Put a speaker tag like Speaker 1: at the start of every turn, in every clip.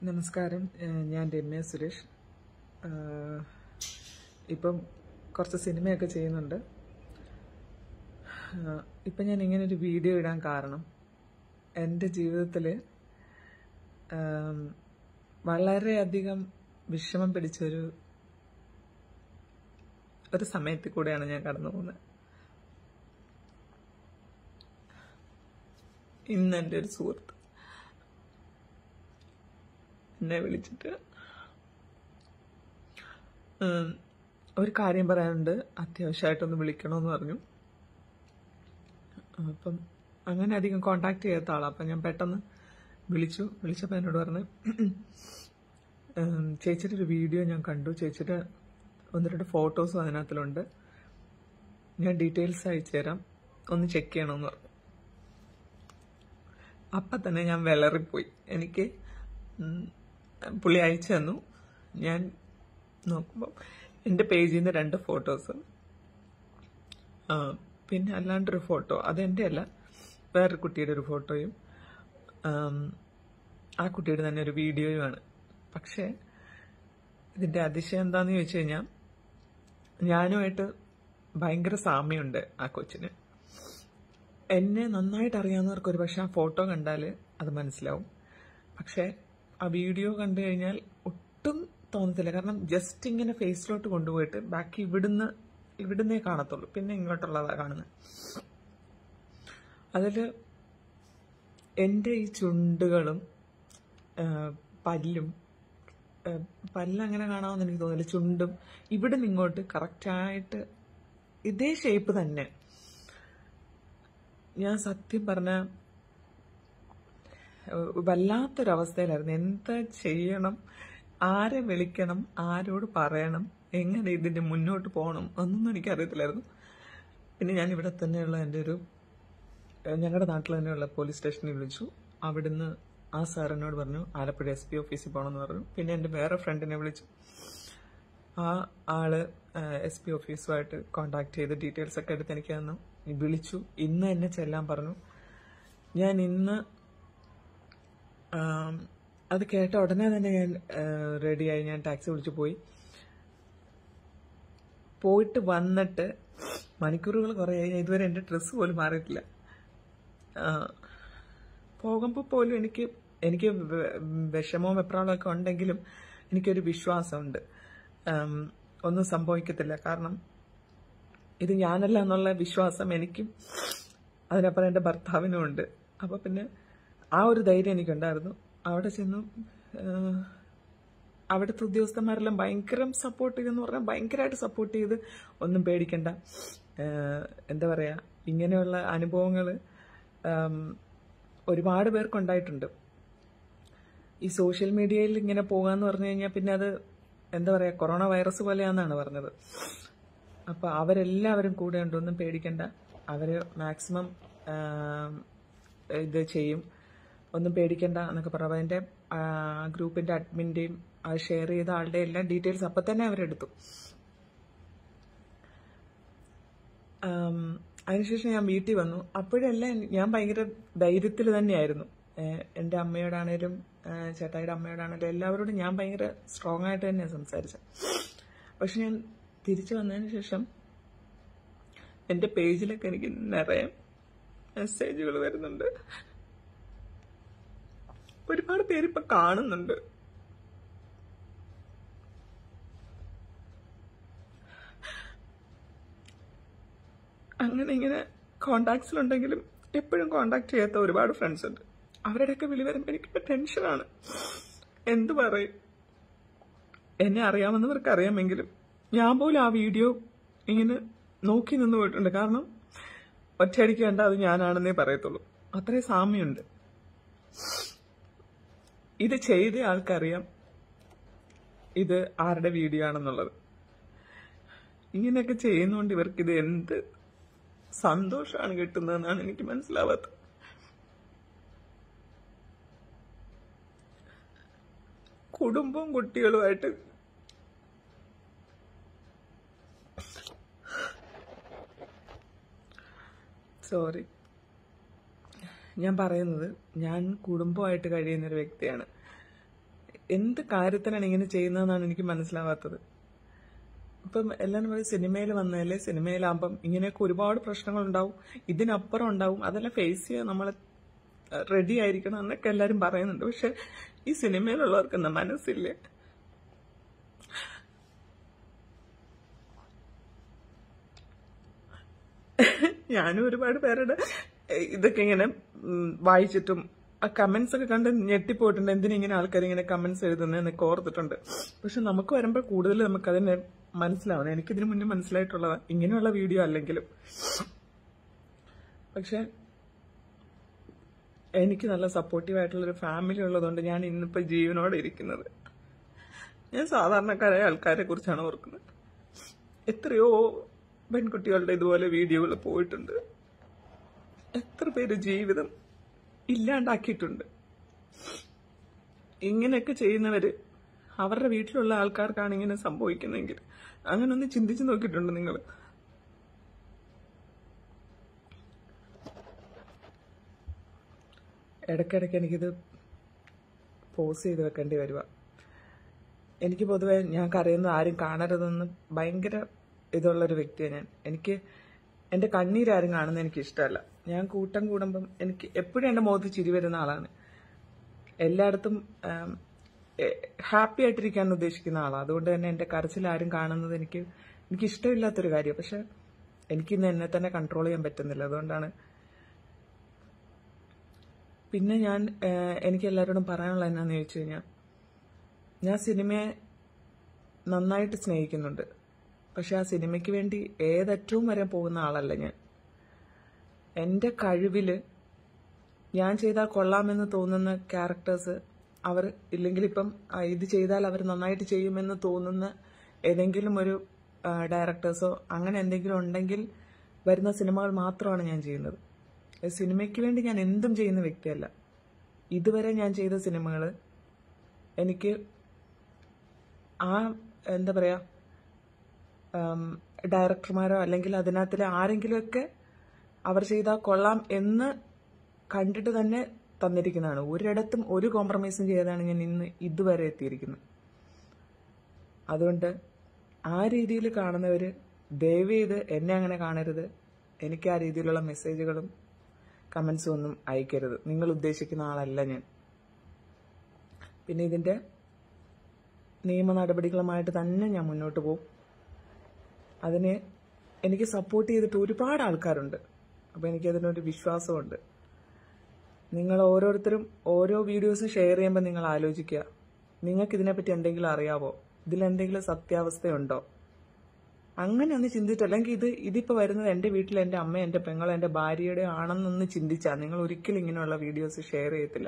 Speaker 1: നമസ്കാരം ഏഹ് ഞാൻ രമ്യ സുരേഷ് ആഹ് ഇപ്പം കുറച്ച് സിനിമയൊക്കെ ചെയ്യുന്നുണ്ട് ആഹ് ഇപ്പം ഞാൻ ഇങ്ങനെ ഒരു വീഡിയോ ഇടാൻ കാരണം എൻ്റെ ജീവിതത്തിൽ വളരെയധികം വിഷമം പിടിച്ചൊരു ഒരു സമയത്തിൽ കൂടെയാണ് ഞാൻ കടന്നു പോകുന്നത് ഇന്ന് എൻ്റെ ഒരു സുഹൃത്ത് എന്നെ വിളിച്ചിട്ട് ഉം, ഒരു കാര്യം പറയാനുണ്ട് അത്യാവശ്യമായിട്ടൊന്ന് വിളിക്കണമെന്ന് പറഞ്ഞു അപ്പം അങ്ങനെ അധികം കോണ്ടാക്ട് ചെയ്യാത്ത ആളാണ് അപ്പം ഞാൻ പെട്ടെന്ന് വിളിച്ചു വിളിച്ചപ്പോൾ എന്നോട് പറഞ്ഞു ഉം, ചേച്ചിയുടെ ഒരു വീഡിയോ ഞാൻ കണ്ടു ചേച്ചിയുടെ ഒന്ന് രണ്ട് ഫോട്ടോസും അതിനകത്തിലുണ്ട് ഞാൻ ഡീറ്റെയിൽസ് അയച്ചു തരാം ഒന്ന് ചെക്ക് ചെയ്യണമെന്ന് പറഞ്ഞു അപ്പം തന്നെ ഞാൻ വിളറിപ്പോയി എനിക്ക് ഉം, പുള്ളി അയച്ചു തന്നു ഞാൻ നോക്കുമ്പോൾ എൻ്റെ പേജിൽ നിന്ന് രണ്ട് ഫോട്ടോസ് പിന്നെ അല്ലാണ്ടൊരു ഫോട്ടോ അതെൻ്റെ അല്ല വേറൊരു കുട്ടിയുടെ ഒരു ഫോട്ടോയും ആം, ആ കുട്ടിയുടെ തന്നെ ഒരു വീഡിയോയുമാണ് പക്ഷേ ഇതിൻ്റെ അതിശയം എന്താണെന്ന് ചോദിച്ചു കഴിഞ്ഞാൽ ഞാനുമായിട്ട് ഭയങ്കര സാമ്യമുണ്ട് ആ കൊച്ചിന് എന്നെ നന്നായിട്ട് അറിയാവുന്നവർക്ക് ഒരു പക്ഷെ ആ ഫോട്ടോ കണ്ടാൽ അത് മനസ്സിലാവും പക്ഷേ ആ വീഡിയോ കണ്ടു കഴിഞ്ഞാൽ ഒട്ടും തോന്നത്തില്ല കാരണം ജസ്റ്റ് ഇങ്ങനെ ഫേസിലോട്ട് കൊണ്ടുപോയിട്ട് ബാക്കി ഇവിടുന്ന് ഇവിടുന്നേ കാണത്തുള്ളൂ പിന്നെ ഇങ്ങോട്ടുള്ളതാണ് കാണുന്നത് അതിൽ എൻ്റെ ഈ ചുണ്ടുകളും ആ, പല്ലും ആ, പല്ലങ്ങനെ കാണാമെന്ന് എനിക്ക് തോന്നില്ല ചുണ്ടും ഇവിടെ നിന്ന് ഇങ്ങോട്ട് കറക്റ്റായിട്ട് ഇതേ ഷേപ്പ് തന്നെ ഞാൻ സത്യം പറഞ്ഞ വല്ലാത്തൊരവസ്ഥയിലായിരുന്നു എന്താ ചെയ്യണം ആരെ വിളിക്കണം ആരോട് പറയണം എങ്ങനെ ഇതിന്റെ മുന്നോട്ട് പോകണം ഒന്നും എനിക്കറിയത്തില്ലായിരുന്നു പിന്നെ ഞാൻ ഇവിടെ തന്നെയുള്ള എൻ്റെ ഒരു ഏഹ് ഞങ്ങളുടെ നാട്ടിൽ തന്നെയുള്ള പോലീസ് സ്റ്റേഷനിൽ വിളിച്ചു അവിടുന്ന് ആ സാറിനോട് പറഞ്ഞു ആലപ്പുഴ എസ് പി ഓഫീസിൽ പോകണമെന്ന് പറഞ്ഞു പിന്നെ എൻ്റെ വേറെ ഫ്രണ്ടിനെ വിളിച്ചു ആ ആള് എസ് പി ഓഫീസുമായിട്ട് കോണ്ടാക്ട് ചെയ്ത് ഡീറ്റെയിൽസ് ഒക്കെ എടുത്ത് എനിക്ക് തന്നു വിളിച്ചു ഇന്ന് എന്നെ ചെല്ലാൻ പറഞ്ഞു ഞാൻ ഇന്ന് ആം, അത് കേട്ട ഉടനെ തന്നെ ഞാൻ റെഡിയായി ഞാൻ ടാക്സി വിളിച്ചു പോയി പോയിട്ട് വന്നിട്ട് മണിക്കൂറുകൾ കുറേ ആയി ഇതുവരെ എൻ്റെ ഡ്രസ്സ് പോലും മാറിയിട്ടില്ല പോകുമ്പോൾ പോലും എനിക്ക് എനിക്ക് വെ- വിഷമവും വെപ്രാളവും ഒക്കെ ഉണ്ടെങ്കിലും എനിക്കൊരു വിശ്വാസമുണ്ട് ആം, ഒന്നും സംഭവിക്കത്തില്ല കാരണം ഇത് ഞാനല്ല എന്നുള്ള വിശ്വാസം എനിക്കും അതിനപ്പുറം എൻ്റെ ഭർത്താവിനും ഉണ്ട് അപ്പോൾ പിന്നെ ആ ഒരു ധൈര്യം എനിക്കുണ്ടായിരുന്നു അവിടെ ചെന്നു ആഹ്, അവിടുത്തെ ഉദ്യോഗസ്ഥന്മാരെല്ലാം ഭയങ്കര സപ്പോർട്ട് ചെയ്തെന്ന് പറഞ്ഞാൽ ഭയങ്കരമായിട്ട് സപ്പോർട്ട് ചെയ്ത് ഒന്നും പേടിക്കണ്ട ആഹ്, എന്താ പറയുക ഇങ്ങനെയുള്ള അനുഭവങ്ങൾ ഒരുപാട് പേർക്കുണ്ടായിട്ടുണ്ട് ഈ സോഷ്യൽ മീഡിയയിൽ ഇങ്ങനെ പോകാന്ന് പറഞ്ഞു കഴിഞ്ഞാൽ പിന്നെ അത് എന്താ പറയുക കൊറോണ വൈറസ് പോലെയാണെന്നാണ് പറഞ്ഞത് അപ്പോൾ അവരെല്ലാവരും കൂടെ ഉണ്ട് ഒന്നും പേടിക്കണ്ട അവർ മാക്സിമം ഇത് ചെയ്യും ഒന്നും പേടിക്കണ്ട എന്നൊക്കെ പറഞ്ഞു അപ്പോൾ അതിൻ്റെ ഗ്രൂപ്പിൻ്റെ അഡ്മിൻ്റെയും അത് ഷെയർ ചെയ്ത ആളുടെ എല്ലാം ഡീറ്റെയിൽസ് അപ്പം തന്നെ അവരെടുത്തു ആം, അതിനുശേഷം ഞാൻ വീട്ടിൽ വന്നു അപ്പോഴെല്ലാം ഞാൻ ഭയങ്കര ധൈര്യത്തിൽ തന്നെയായിരുന്നു ഏഹ് എൻ്റെ അമ്മയോടാണേലും ഏഹ് ചേട്ടായിയുടെ അമ്മയോടാണേലും എല്ലാവരോടും ഞാൻ ഭയങ്കര സ്ട്രോങ് ആയിട്ട് തന്നെയാണ് സംസാരിച്ചത് പക്ഷെ ഞാൻ തിരിച്ചു വന്നതിന് ശേഷം എൻ്റെ പേജിലൊക്കെ എനിക്ക് നിറയെ മെസ്സേജുകൾ വരുന്നുണ്ട് ഒരുപാട് പേരിപ്പൊ കാണുന്നുണ്ട് അങ്ങനെ ഇങ്ങനെ കോണ്ടാക്ട്സിലുണ്ടെങ്കിലും എപ്പോഴും കോണ്ടാക്ട് ചെയ്യാത്ത ഒരുപാട് ഫ്രണ്ട്സ് ഉണ്ട് അവരുടെയൊക്കെ വിളി വരുമ്പോൾ എനിക്കിപ്പോൾ ടെൻഷനാണ് എന്ത് പറയും എന്നെ അറിയാവുന്നവർക്ക് അറിയാമെങ്കിലും ഞാൻ പോലും ആ വീഡിയോ ഇങ്ങനെ നോക്കി നിന്ന് പോയിട്ടുണ്ട് കാരണം ഒറ്റയടിക്ക് കണ്ട അത് ഞാനാണെന്നേ പറയത്തുള്ളൂ അത്രയും സാമ്യമുണ്ട് ഇത് ചെയ്ത ആൾക്കറിയാം ഇത് ആരുടെ വീഡിയോ ആണെന്നുള്ളത് ഇങ്ങനെയൊക്കെ ചെയ്യുന്നതുകൊണ്ട് ഇവർക്ക് ഇത് എന്ത് സന്തോഷമാണ് കിട്ടുന്നതെന്നാണ് എനിക്ക് മനസ്സിലാവാത്തത് കുടുംബവും കുട്ടികളുമായിട്ട് സോറി ഞാൻ പറയുന്നത് ഞാൻ കുടുംബമായിട്ട് കഴിയുന്ന ഒരു വ്യക്തിയാണ് എന്ത് കാര്യത്തിനാണ് ഇങ്ങനെ ചെയ്യുന്നതെന്നാണ് എനിക്ക് മനസ്സിലാവാത്തത് ഇപ്പം എല്ലാവരും പറയും സിനിമയിൽ വന്നതല്ലേ സിനിമയിലാകുമ്പം ഇങ്ങനെയൊക്കെ ഒരുപാട് പ്രശ്നങ്ങളുണ്ടാവും ഇതിനപ്പുറം ഉണ്ടാവും അതെല്ലാം ഫേസ് ചെയ്യാൻ നമ്മൾ റെഡി ആയിരിക്കണം എന്നൊക്കെ എല്ലാവരും പറയുന്നുണ്ട് പക്ഷെ ഈ സിനിമയിലുള്ളവർക്ക് എന്താ മനസ്സില്ലേ ഞാനും ഒരുപാട് പേരുടെ ഏഹ്, ഇതൊക്കെ ഇങ്ങനെ ഉം, വായിച്ചിട്ടും ആ കമന്റ്സ് ഒക്കെ കണ്ട് ഞെട്ടിപ്പോയിട്ടുണ്ട് എന്തിനിങ്ങനെ ആൾക്കാർ ഇങ്ങനെ കമന്റ്സ് എഴുതുന്നതെന്നൊക്കെ ഓർത്തിട്ടുണ്ട് പക്ഷെ നമുക്ക് വരുമ്പോൾ കൂടുതൽ നമുക്ക് അതിനെ മനസ്സിലാവണം എനിക്കിതിനു മുന്നേ മനസ്സിലായിട്ടുള്ളതാ ഇങ്ങനെയുള്ള വീഡിയോ അല്ലെങ്കിലും പക്ഷെ എനിക്ക് നല്ല സപ്പോർട്ടീവ് ആയിട്ടുള്ളൊരു ഫാമിലി ഉള്ളതുകൊണ്ട് ഞാൻ ഇന്നിപ്പോൾ ജീവനോടെ ഇരിക്കുന്നത് ഞാൻ സാധാരണക്കാരായ ആൾക്കാരെ കുറിച്ചാണ് ഓർക്കുന്നത് എത്രയോ പെൺകുട്ടികളുടെ ഇതുപോലെ വീഡിയോകൾ പോയിട്ടുണ്ട് എത്ര പേര് ജീവിതം ഇല്ലാണ്ടാക്കിയിട്ടുണ്ട് ഇങ്ങനെയൊക്കെ ചെയ്യുന്നവര് അവരുടെ വീട്ടിലുള്ള ആൾക്കാർക്കാണ് ഇങ്ങനെ സംഭവിക്കുന്നതെങ്കിൽ അങ്ങനെ ഒന്ന് ചിന്തിച്ചു നോക്കിയിട്ടുണ്ട് നിങ്ങൾ ഇടയ്ക്കിടയ്ക്ക് എനിക്കിത് പോസ് ചെയ്ത് വെക്കേണ്ടി വരുക എനിക്ക് പൊതുവെ ഞാൻ കരയുന്നത് ആരും കാണരുതെന്ന് ഭയങ്കര ഇതുള്ളൊരു വ്യക്തിയാണ് ഞാൻ എനിക്ക് എൻ്റെ കണ്ണീരാരും കാണുന്നത് എനിക്ക് ഇഷ്ടമല്ല ഞാൻ കൂട്ടം കൂടുമ്പം എനിക്ക് എപ്പോഴും എൻ്റെ മുഖത്ത് ചിരി വരുന്ന ആളാണ് എല്ലായിടത്തും ഹാപ്പി ആയിട്ടിരിക്കാൻ ഉദ്ദേശിക്കുന്ന ആളാണ് അതുകൊണ്ട് തന്നെ എൻ്റെ കരച്ചിൽ ആരും കാണുന്നത് എനിക്ക് എനിക്ക് ഇഷ്ടമില്ലാത്തൊരു കാര്യം പക്ഷെ എനിക്കിന്ന് എന്നെ തന്നെ കൺട്രോൾ ചെയ്യാൻ പറ്റുന്നില്ല അതുകൊണ്ടാണ് പിന്നെ ഞാൻ ഏഹ്, എനിക്ക് എല്ലാവരോടും പറയാനുള്ള എന്നാന്ന് ചോദിച്ചു കഴിഞ്ഞാൽ ഞാൻ സിനിമയെ നന്നായിട്ട് സ്നേഹിക്കുന്നുണ്ട് പക്ഷെ ആ സിനിമയ്ക്ക് വേണ്ടി ഏതറ്റവും വരെ പോകുന്ന ആളല്ല ഞാൻ എൻ്റെ കഴിവില് ഞാൻ ചെയ്താൽ കൊള്ളാമെന്ന് തോന്നുന്ന ക്യാരക്ടേഴ്സ് അവർ ഇല്ലെങ്കിൽ ഇപ്പം ആ, ഇത് ചെയ്താൽ അവർ നന്നായിട്ട് ചെയ്യുമെന്ന് തോന്നുന്ന ഏതെങ്കിലും ഒരു ഡയറക്ടേഴ്സോ അങ്ങനെ എന്തെങ്കിലും ഉണ്ടെങ്കിൽ വരുന്ന സിനിമകൾ മാത്രമാണ് ഞാൻ ചെയ്യുന്നത് ഏ, സിനിമയ്ക്ക് വേണ്ടി ഞാൻ എന്തും ചെയ്യുന്ന വ്യക്തിയല്ല ഇതുവരെ ഞാൻ ചെയ്ത സിനിമകൾ എനിക്ക് ആ എന്താ പറയാ ആം, ഡയറക്ടർമാരോ അല്ലെങ്കിൽ അതിനകത്തിലെ ആരെങ്കിലുമൊക്കെ അവർ ചെയ്താൽ കൊള്ളാം എന്ന് കണ്ടിട്ട് തന്നെ തന്നിരിക്കുന്നതാണ് ഒരിടത്തും ഒരു കോംപ്രമൈസും ചെയ്താണ് ഞാൻ ഇന്ന് ഇതുവരെ എത്തിയിരിക്കുന്നത് അതുകൊണ്ട് ആ രീതിയിൽ കാണുന്നവർ ദയവ് ചെയ്ത് എന്നെ അങ്ങനെ കാണരുത് എനിക്ക് ആ രീതിയിലുള്ള മെസ്സേജുകളും കമൻസും ഒന്നും അയക്കരുത് നിങ്ങൾ ഉദ്ദേശിക്കുന്ന ആളല്ല ഞാൻ പിന്നെ ഇതിൻ്റെ നിയമ നടപടികളുമായിട്ട് തന്നെ ഞാൻ മുന്നോട്ട് പോകും അതിന് എനിക്ക് സപ്പോർട്ട് ചെയ്തിട്ട് ഒരുപാട് ആൾക്കാരുണ്ട് അപ്പോൾ എനിക്കതിനൊരു വിശ്വാസമുണ്ട് നിങ്ങൾ ഓരോരുത്തരും ഓരോ വീഡിയോസും ഷെയർ ചെയ്യുമ്പോൾ നിങ്ങൾ ആലോചിക്കുക നിങ്ങൾക്ക് ഇതിനെപ്പറ്റി എന്തെങ്കിലും അറിയാവോ ഇതിലെന്തെങ്കിലും സത്യാവസ്ഥയുണ്ടോ അങ്ങനെ ഒന്ന് ചിന്തിച്ചു അല്ലെങ്കിൽ ഇത് ഇതിപ്പോൾ വരുന്നത് എൻ്റെ വീട്ടിൽ എൻ്റെ അമ്മ എൻ്റെ പെങ്ങൾ എൻ്റെ ഭാര്യയുടെ ആണെന്നൊന്ന് ചിന്തിച്ചാൽ നിങ്ങൾ ഒരിക്കലും ഇങ്ങനെയുള്ള വീഡിയോസ് ഷെയർ ചെയ്യത്തില്ല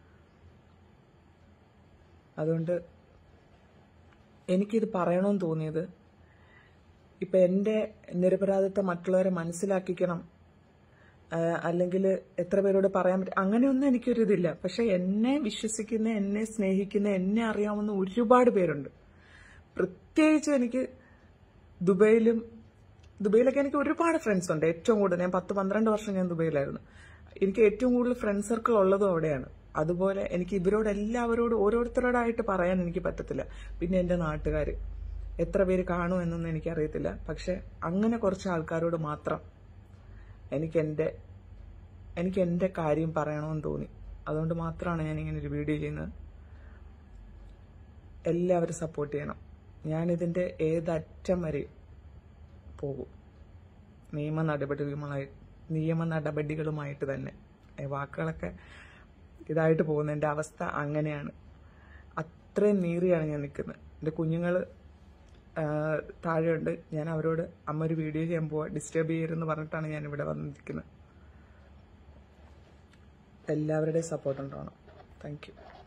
Speaker 1: അതുകൊണ്ട് എനിക്കിത് പറയണമെന്ന് തോന്നിയത് ഇപ്പം എൻ്റെ നിരപരാധിത്വം മറ്റുള്ളവരെ മനസ്സിലാക്കിക്കണം അല്ലെങ്കിൽ എത്ര പേരോട് പറയാൻ പറ്റും അങ്ങനെയൊന്നും എനിക്കൊരു ഇതില്ല പക്ഷെ എന്നെ വിശ്വസിക്കുന്ന എന്നെ സ്നേഹിക്കുന്ന എന്നെ അറിയാവുന്ന ഒരുപാട് പേരുണ്ട് പ്രത്യേകിച്ച് എനിക്ക് ദുബൈയിലും ദുബൈയിലൊക്കെ എനിക്ക് ഒരുപാട് ഫ്രണ്ട്സ് ഉണ്ട് ഏറ്റവും കൂടുതൽ ഞാൻ പത്ത് പന്ത്രണ്ട് വർഷം ഞാൻ ദുബൈയിലായിരുന്നു എനിക്ക് ഏറ്റവും കൂടുതൽ ഫ്രണ്ട് സർക്കിൾ ഉള്ളതും അവിടെയാണ് അതുപോലെ എനിക്ക് ഇവരോട് എല്ലാവരോടും ഓരോരുത്തരോടായിട്ട് പറയാൻ എനിക്ക് പറ്റത്തില്ല പിന്നെ എൻ്റെ നാട്ടുകാർ എത്ര പേര് കാണും എന്നൊന്നും എനിക്കറിയത്തില്ല പക്ഷെ അങ്ങനെ കുറച്ച് ആൾക്കാരോട് മാത്രം എനിക്ക് എൻ്റെ എനിക്ക് എൻ്റെ കാര്യം പറയണമെന്ന് തോന്നി അതുകൊണ്ട് മാത്രമാണ് ഞാൻ ഇങ്ങനെ ഒരു വീഡിയോ ചെയ്യുന്നത് എല്ലാവരും സപ്പോർട്ട് ചെയ്യണം ഞാനിതിൻ്റെ ഏതറ്റം വരെ പോകും നിയമ നടപടികളുമായി നിയമ നടപടികളുമായിട്ട് തന്നെ ഏ, വാക്കുകളൊക്കെ ഇതായിട്ട് പോകുന്ന എൻ്റെ അവസ്ഥ അങ്ങനെയാണ് അത്രയും നീറിയാണ് ഞാൻ നിൽക്കുന്നത് എൻ്റെ കുഞ്ഞുങ്ങൾ താഴെയുണ്ട് ഞാൻ അവരോട് അമ്മ ഒരു വീഡിയോ ചെയ്യാൻ പോവാ ഡിസ്റ്റർബ് ചെയ്യരുതെന്ന് പറഞ്ഞിട്ടാണ് ഞാൻ ഇവിടെ വന്ന് നിൽക്കുന്നത് എല്ലാവരുടെയും സപ്പോർട്ട് ഉണ്ടാവണം താങ്ക് യു